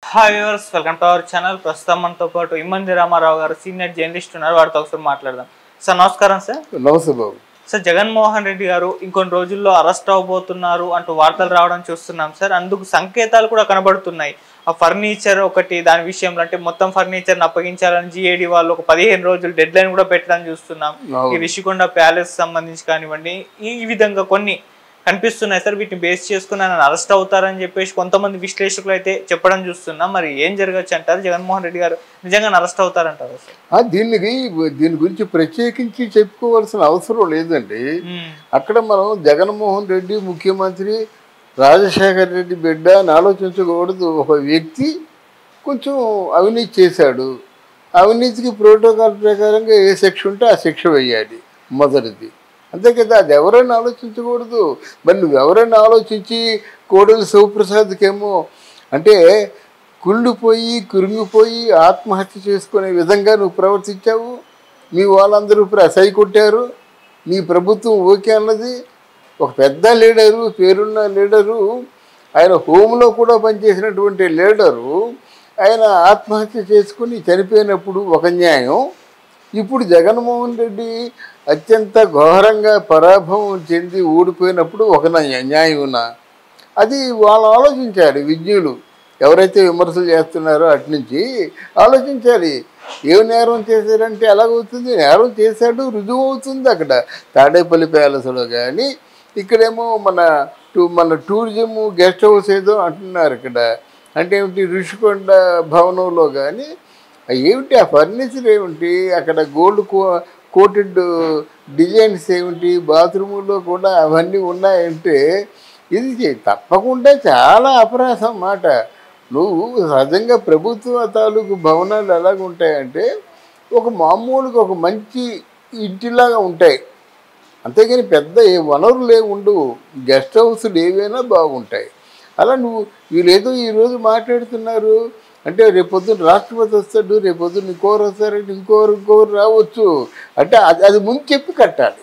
Hi viewers welcome to our channel ప్రస్తుతం మనతో పాటు ఇమ్మంది రామారావు గారు సీనియర్ జర్నలిస్ట్ ఉన్నారు వారితో ఒకసారి మాట్లాడదాం సార్ నమస్కారం సార్ నమస్తే బాబు సార్ జగన్మోహన్ రెడ్డి గారు ఇంకొన్ని రోజుల్లో అరెస్ట్ అవబోతున్నారు అంటూ వార్తలు రావడం చూస్తున్నాం సార్ అందుకు సంకేతాలు కూడా కనబడుతున్నాయి ఆ ఫర్నిచర్ ఒకటి దాని విషయంలో అంటే మొత్తం ఫర్నిచర్ అప్పగించాలని జిఏడి వాళ్ళు ఒక పదిహేను రోజులు డెడ్ లైన్ కూడా పెట్టడం చూస్తున్నాం అవును. ఈ రిషికొండ ప్యాలెస్ సంబంధించి కానివ్వండి ఈ ఈ విధంగా కొన్ని కనిపిస్తున్నాయి సార్ వీటిని బేస్ చేసుకుని ఆయన అరెస్ట్ అవుతారని చెప్పేసి కొంతమంది విశ్లేషకులు అయితే చెప్పడం చూస్తున్నాం మరి ఏం జరగచ్చు అంటారు జగన్మోహన్ రెడ్డి గారు నిజంగా అరెస్ట్ అవుతారంటారు సార్ ఆ, దీనికి దీని గురించి ప్రత్యేకించి చెప్పుకోవాల్సిన అవసరం లేదండి ఉమ్, అక్కడ మనం జగన్మోహన్ రెడ్డి ముఖ్యమంత్రి రాజశేఖర్ రెడ్డి బిడ్డ అని ఆలోచించకూడదు ఒక వ్యక్తి కొంచెం అవినీతి చేశాడు అవినీతికి ప్రోటోకాల్ ప్రకారంగా ఏ శిక్ష ఉంటే ఆ శిక్ష వేయాలి మొదటిది అంతే కదా అది ఎవరైనా ఆలోచించకూడదు మరి నువ్వు ఎవరైనా ఆలోచించి కోడలి శివప్రసాద్కేమో అంటే కుళ్ళిపోయి కురింగిపోయి ఆత్మహత్య చేసుకునే విధంగా నువ్వు ప్రవర్తించావు మీ వాళ్ళందరూ ఇప్పుడు అసై కొట్టారు నీ ప్రభుత్వం ఓకే అన్నది ఒక పెద్ద లీడరు పేరున్న లీడరు ఆయన హోంలో కూడా పనిచేసినటువంటి లీడరు ఆయన ఆత్మహత్య చేసుకుని చనిపోయినప్పుడు ఒక న్యాయం ఇప్పుడు జగన్మోహన్ రెడ్డి అత్యంత ఘోరంగా పరాభవం చెంది ఓడిపోయినప్పుడు ఒక న్యాయ- న్యాయమున అది వాళ్ళు ఆలోచించాలి విజ్ఞులు ఎవరైతే విమర్శలు చేస్తున్నారో అటు నుంచి ఆలోచించాలి ఏ నేరం చేశారంటే ఎలాగవుతుంది నేరం చేశాడు రుజువు అవుతుంది అక్కడ తాడేపల్లి ప్యాలెస్లో కానీ ఇక్కడేమో మన టూ మన టూరిజం గెస్ట్ హౌస్ ఏదో అంటున్నారు ఇక్కడ అంటే ఏమిటి ఋషికొండ భవనంలో కానీ ఏమిటి ఆ ఫర్నిచర్ ఏమిటి అక్కడ గోల్డ్ కో కోటెడ్ డిజైన్స్ ఏమిటి బాత్రూముల్లో కూడా అవన్నీ ఉన్నాయంటే ఇది చే- తప్పకుండా చాలా అపరాధం మాట నువ్వు సహజంగా ప్రభుత్వ తాలూకు భవనాలు ఎలాగ ఉంటాయంటే ఒక మామూలుగా ఒక మంచి ఇంటిలాగా ఉంటాయి అంతేగాని పెద్ద ఏ వనరులు ఏమి ఉండవు గెస్ట్ హౌస్లు ఏవైనా బాగుంటాయి అలా నువ్వు వీళ్ళేదో ఈరోజు మాట్లాడుతున్నారు అంటే రేపొద్దున రాష్ట్రపతి వస్తాడు రేపొద్దున ఇంకోరు వస్తారంటే ఇంకోరు ఇంకోరు రావచ్చు అంటే అది అది ముందు చెప్పి కట్టాలి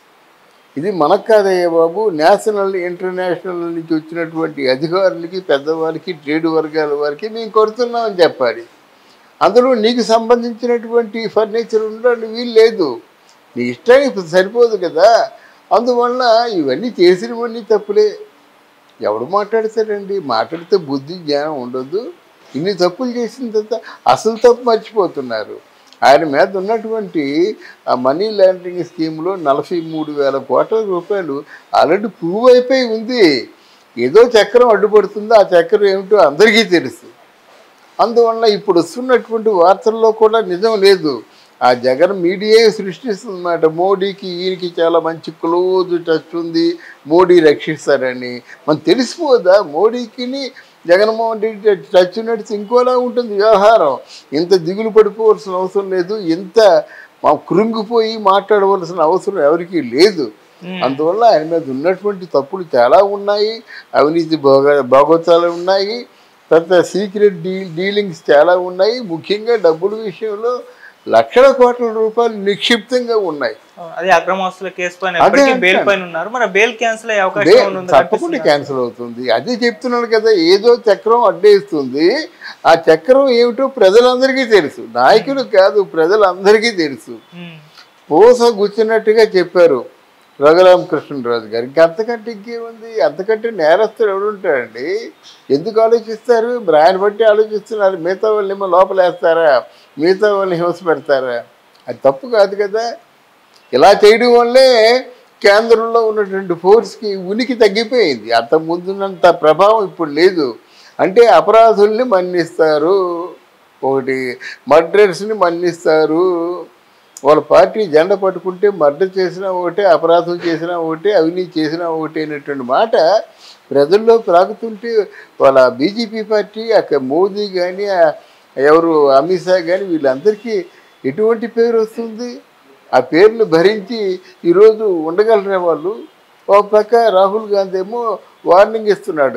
ఇది మనకు కాదయ్యా బాబు నేషనల్ ఇంటర్నేషనల్ నుంచి వచ్చినటువంటి అధికారులకి పెద్దవాళ్ళకి ట్రేడ్ వర్గాల వారికి మేము కొడుతున్నామని చెప్పాలి అందులో నీకు సంబంధించినటువంటి ఫర్నిచర్ ఉండాలి వీలు లేదు నీ ఇష్టానికి సరిపోదు కదా అందువల్ల ఇవన్నీ చేసినవన్నీ తప్పులే ఎవడు మాట్లాడతాడండి మాట్లాడితే బుద్ధి జ్ఞానం ఉండదు ఇన్ని తప్పులు చేసిన తర్వాత అసలు తప్పు మర్చిపోతున్నారు ఆయన మీద ఉన్నటువంటి ఆ మనీ లాండరింగ్ స్కీమ్లో నలభై మూడు వేల కోట్ల రూపాయలు ఆల్రెడీ ప్రూవ్ అయిపోయి ఉంది ఏదో చక్రం అడ్డుపడుతుందో ఆ చక్రం ఏమిటో అందరికీ తెలుసు అందువల్ల ఇప్పుడు వస్తున్నటువంటి వార్తల్లో కూడా నిజం లేదు ఆ జగన్ మీడియా సృష్టిస్తుందన్నమాట మోడీకి ఈయనకి చాలా మంచి క్లోజ్ టచ్ ఉంది మోడీ రక్షిస్తారని మనం తెలిసిపోదా మోడీకిని జగన్మోహన్ రెడ్డి టచ్ ఉన్నట్టు ఇంకోలా ఉంటుంది వ్యవహారం ఇంత దిగులు పడిపోవాల్సిన అవసరం లేదు ఇంత మా కృంగిపోయి మాట్లాడవలసిన అవసరం ఎవరికీ లేదు అందువల్ల ఆయన మీద ఉన్నటువంటి తప్పులు చాలా ఉన్నాయి అవినీతి భోగ భోగోతాలు ఉన్నాయి తర్వాత సీక్రెట్ డీ డీలింగ్స్ చాలా ఉన్నాయి ముఖ్యంగా డబ్బుల విషయంలో లక్షల కోట్ల రూపాయలు నిక్షిప్తంగా ఉన్నాయి అది అక్రమస్తుల కేసు పైన అదే ఎప్పటికీ బెయిల్ అంటాను. పైన ఉన్నారు మరి బెయిల్ క్యాన్సిల్ అయ్యే అవకాశం బే- ఏమైనా ఉందా తప్పకుండా అనిపిస్తుందా? క్యాన్సిల్ అవుతుంది అదే చెప్తున్నాను కదా ఏదో చక్రం అడ్డేస్తుంది ఆ చక్రం ఏమిటో ప్రజలందరికీ తెలుసు నాయకులు కాదు ప్రజలందరికీ తెలుసు ఉమ్, పూస గుచ్చినట్టుగా చెప్పారు రఘురామకృష్ణరాజు గారు ఇంకా అంతకంటే ఇంకేముంది అంతకంటే నేరస్తుడు ఎవడుంటాడండి ఎందుకు ఆలోచిస్తారు మరి ఆయన బట్టి ఆలోచిస్తున్నారు మిగతా వాళ్ళని ఏమో లోపలేస్తారా మిగతా వాళ్ళని హింస పెడతారా అది తప్పు కాదు కదా ఇలా చేయడం వల్లే కేంద్రంలో ఉన్నటువంటి ఫోర్స్కి ఉనికి తగ్గిపోయింది అంత ముందున్నంత ప్రభావం ఇప్పుడు లేదు అంటే అపరాధుల్ని మన్నిస్తారు ఒకటి మర్డర్స్ని మన్నిస్తారు వాళ్ళ పార్టీ జెండా పట్టుకుంటే మర్డర్ చేసినా ఒకటే అపరాధం చేసినా ఒకటే అవినీతి చేసినా ఒకటే అనేటువంటి మాట ప్రజల్లో ప్రాగుతుంటే వాళ్ళ బీజేపీ పార్టీ అక్కడ మోదీ కానీ ఎవరు అమిత్ షా కానీ వీళ్ళందరికీ ఎటువంటి పేరు వస్తుంది ఆ పేర్లు భరించి ఈరోజు ఉండగలరే వాళ్ళు ఒక పక్క రాహుల్ గాంధీ ఏమో వార్నింగ్ ఇస్తున్నాడు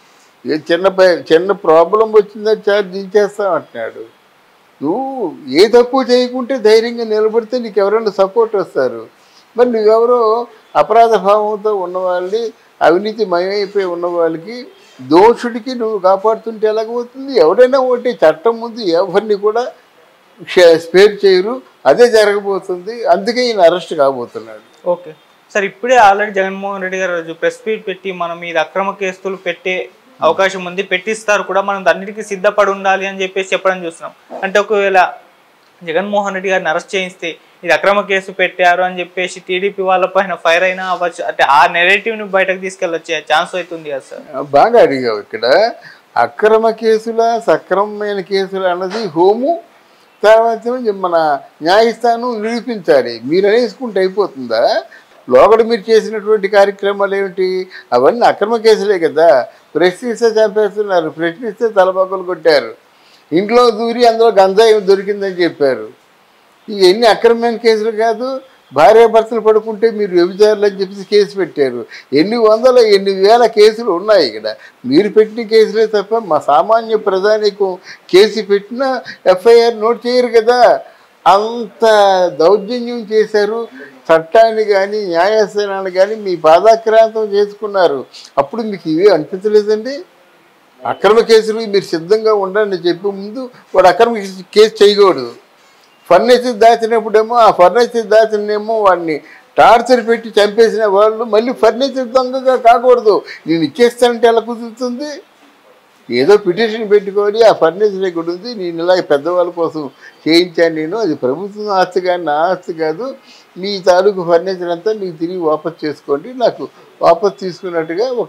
ఏ చిన్న ప- చిన్న ప్రాబ్లం వచ్చిందని చార్జ్ దించేస్తాం అంటున్నాడు నువ్వు ఏ తప్పు చేయకుంటే ధైర్యంగా నిలబడితే నీకు ఎవరైనా సపోర్ట్ వస్తారు మరి నువ్వెవరో అపరాధ భావంతో ఉన్న వాళ్ళని అవినీతి మయమైపోయి ఉన్న వాళ్ళకి దోషుడికి నువ్వు కాపాడుతుంటే ఎలాగవుతుంది ఎవరైనా ఒకటి చట్టం ముందు ఎవరిని కూడా క్ష- స్పేర్ చేయరు అదే జరగబోతుంది అందుకే ఈయన అరెస్ట్ కాబోతున్నాడు ఓకే సార్ ఇప్పుడే ఆల్రెడీ జగన్మోహన్ రెడ్డి గారు ప్రెస్ మీట్ పెట్టి మనం ఇది అక్రమ కేసులు పెట్టే అవకాశం ఉంది పెట్టిస్తారు కూడా మనం అన్నిటికీ సిద్ధపడి ఉండాలి అని చెప్పేసి చెప్పడం చూస్తున్నాం అంటే ఒకవేళ జగన్మోహన్ రెడ్డి గారిని అరెస్ట్ చేయిస్తే ఇది అక్రమ కేసు పెట్టారు అని చెప్పేసి టీడీపీ వాళ్ళ పైన ఫైర్ అయినా అవ్వచ్చు అంటే ఆ నెరేటివ్ ని బయటకు తీసుకెళ్ళొచ్చే ఛాన్స్ అవుతుంది కదా సార్ బాగా అడిగావు ఇక్కడ అక్రమ కేసుల సక్రమమైన కేసులు అన్నది హోము తర్వాత ఏమో మన న్యాయస్థానం నిరూపించాలి మీరు అనేసుకుంటే అయిపోతుందా లోగడ మీరు చేసినటువంటి కార్యక్రమాలు ఏమిటి అవన్నీ అక్రమ కేసులే కదా ప్రశ్నిస్తే చంపేస్తున్నారు ప్రశ్నిస్తే తలపక్కలు కొట్టారు ఇంట్లో దూరి అందులో గంజాయి దొరికిందని చెప్పారు ఇవన్నీ అక్రమమైన కేసులు కాదు భార్యాభర్తలు పడుకుంటే మీరు వ్యభిచారులు అని చెప్పేసి కేసు పెట్టారు ఎన్ని వందల ఎన్ని వేల కేసులు ఉన్నాయి ఇక్కడ మీరు పెట్టిన కేసులే తప్ప మా సామాన్య ప్రధానికు కేసు పెట్టినా ఎఫ్ఐఆర్ నోట్ చేయరు కదా అంత దౌర్జన్యం చేశారు చట్టాన్ని కానీ న్యాయస్థానాన్ని కానీ మీ పాదాక్రాంతం చేసుకున్నారు అప్పుడు మీకు ఇవే అనిపించలేదండి అక్రమ కేసులు మీరు సిద్ధంగా ఉండండి చెప్పే ముందు వాడు అక్రమ కేసు చేయకూడదు ఫర్నిచర్ దాచినప్పుడేమో ఆ ఫర్నిచర్ దాచినేమో వాడిని టార్చర్ పెట్టి చంపేసిన వాళ్ళు మళ్ళీ ఫర్నిచర్ దొంగగా కాకూడదు నేను ఇచ్చేస్తానంటే ఎలా కుదురుతుంది ఏదో పిటిషన్ పెట్టుకొని ఆ ఫర్నిచర్ ఇక్కడ ఉంది నేను ఇలా పెద్దవాళ్ళ కోసం చేయించాను నేను అది ప్రభుత్వం ఆస్తి కానీ నా ఆస్తి కాదు నీ తాలూకు ఫర్నిచర్ అంతా నీకు తిరిగి వాపస్ చేసుకోండి నాకు వాపస్ తీసుకున్నట్టుగా ఒక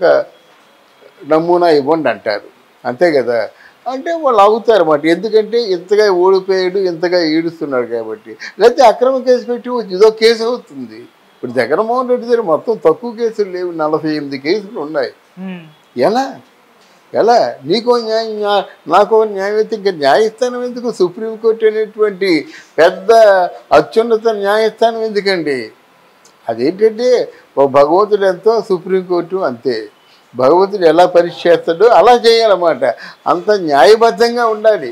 నమూనా ఇవ్వండి అంటారు అంతే కదా అంటే వాళ్ళు ఆగుతారు అన్నమాట ఎందుకంటే ఇంతగా ఓడిపోయాడు ఇంతగా ఏడుస్తున్నాడు కాబట్టి లేకపోతే అక్రమ కేసు పెట్టి వచ్చి ఇదో కేసు అవుతుంది ఇప్పుడు జగన్మోహన్ రెడ్డి దగ్గర మొత్తం తక్కువ కేసులు లేవు నలభై ఎనిమిది కేసులు ఉన్నాయి ఉమ్. ఎలా ఎలా నీకో న్యాయం న్యా- నాకో న్యాయం అయితే ఇంకా న్యాయస్థానం ఎందుకు సుప్రీంకోర్టు అనేటువంటి పెద్ద అత్యున్నత న్యాయస్థానం ఎందుకండి అదేంటంటే ఓ భగవంతుడు ఎంతో సుప్రీంకోర్టు అంతే భగవంతుడు ఎలా పరీక్ష చేస్తాడో అలా చేయాలన్నమాట అంత న్యాయబద్ధంగా ఉండాలి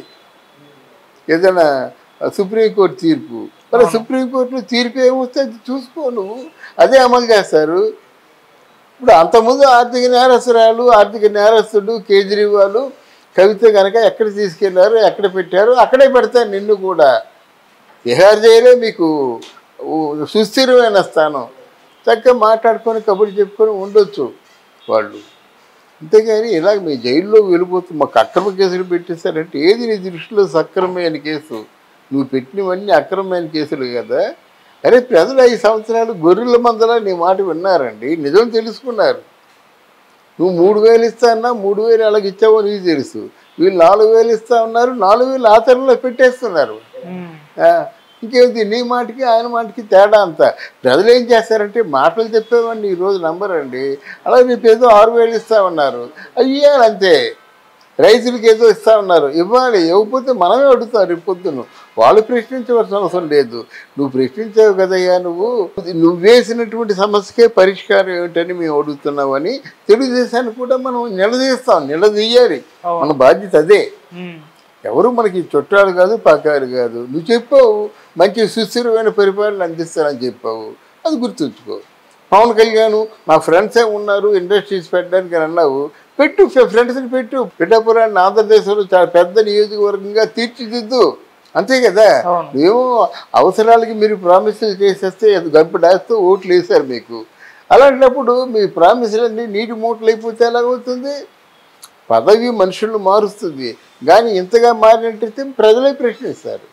ఏదైనా సుప్రీంకోర్టు తీర్పు మరి సుప్రీంకోర్టులో తీర్పు ఏమొస్తే అది చూసుకో నువ్వు అదే అమలు చేస్తారు ఇప్పుడు అంతకుముందు ఆర్థిక నేరస్తురాలు ఆర్థిక నేరస్తుడు కేజ్రీవాల్ కవిత కనుక ఎక్కడ తీసుకెళ్లారు ఎక్కడ పెట్టారు అక్కడే పెడతారు నిన్ను కూడా తిహార్ జైలే మీకు ఊ- సుస్థిరమైన స్థానం చక్కగా మాట్లాడుకొని కబుర్లు చెప్పుకొని ఉండొచ్చు వాళ్ళు అంతేగాని ఇలా మీ జైల్లో వెళ్ళిపోతూ మాకు అక్రమ కేసులు పెట్టేశారంటే ఏది నీ దృష్టిలో సక్రమమైన కేసు నువ్వు పెట్టినవన్నీ అక్రమమైన కేసులు కదా అరే ప్రజలు ఐదు సంవత్సరాలు గొర్రెల మందలా నీ మాట విన్నారండి నిజం తెలుసుకున్నారు నువ్వు మూడు వేలు ఇస్తా అన్నా మూడు వేలు అలాగ ఇచ్చావో నీకు తెలుసు వీళ్ళు నాలుగు వేలు ఇస్తా ఉన్నారు నాలుగు వేలు ఆచరణలో పెట్టేస్తున్నారు ఉమ్. ఆ, ఇంకేమిటి నీ మాటకి ఆయన మాటకి తేడా అంతా ప్రజలు ఏం చేస్తారంటే మాటలు చెప్పేవాడిని ఈ రోజు నంబరండి అలాగే రేపు ఏదో ఆరు వేలు ఇస్తామన్నారు అవి ఇవ్వాలి అంతే రైతులకి ఏదో ఇస్తా ఉన్నారు ఇవ్వాలి ఇవ్వకపోతే మనమే అడుగుతాం రేపు పొద్దున్న వాళ్ళు ప్రశ్నించవలసిన అవసరం లేదు నువ్వు ప్రశ్నించావు కదయ్యా నువ్వు నువ్వు వేసినటువంటి సమస్యకే పరిష్కారం ఏమిటని మేము అడుగుతున్నామని తెలుగుదేశాన్ని కూడా మనం నిలదీస్తాం నిలదీయాలి అవును. మన బాధ్యత అదే ఉమ్. ఎవరు మనకి చుట్టాలు కాదు పక్కాలు కాదు నువ్వు చెప్పావు మంచి సుస్థిరమైన పరిపాలన అందిస్తానని చెప్పావు అది గుర్తుంచుకో పవన్ కళ్యాణ్ మా ఫ్రెండ్సే ఉన్నారు ఇండస్ట్రీస్ పెట్టడానికి అని అన్నావు పెట్టు ఫ్రెండ్స్ని పెట్టు పిఠాపురాన్ని ఆంధ్రదేశంలో చాలా పెద్ద నియోజకవర్గంగా తీర్చిదిద్దు అంతే కదా అవును. మేము అవసరాలకి మీరు ప్రామిసులు చేసేస్తే అది గంపడేస్తూ ఓట్లు వేశారు మీకు అలాంటప్పుడు మీ ప్రామిసులన్నీ నీటి మూటలు అయిపోతే ఎలాగవుతుంది పదవి మనుషులను మారుస్తుంది కానీ ఇంతగా మారినట్టయితే ప్రజలే ప్రశ్నిస్తారు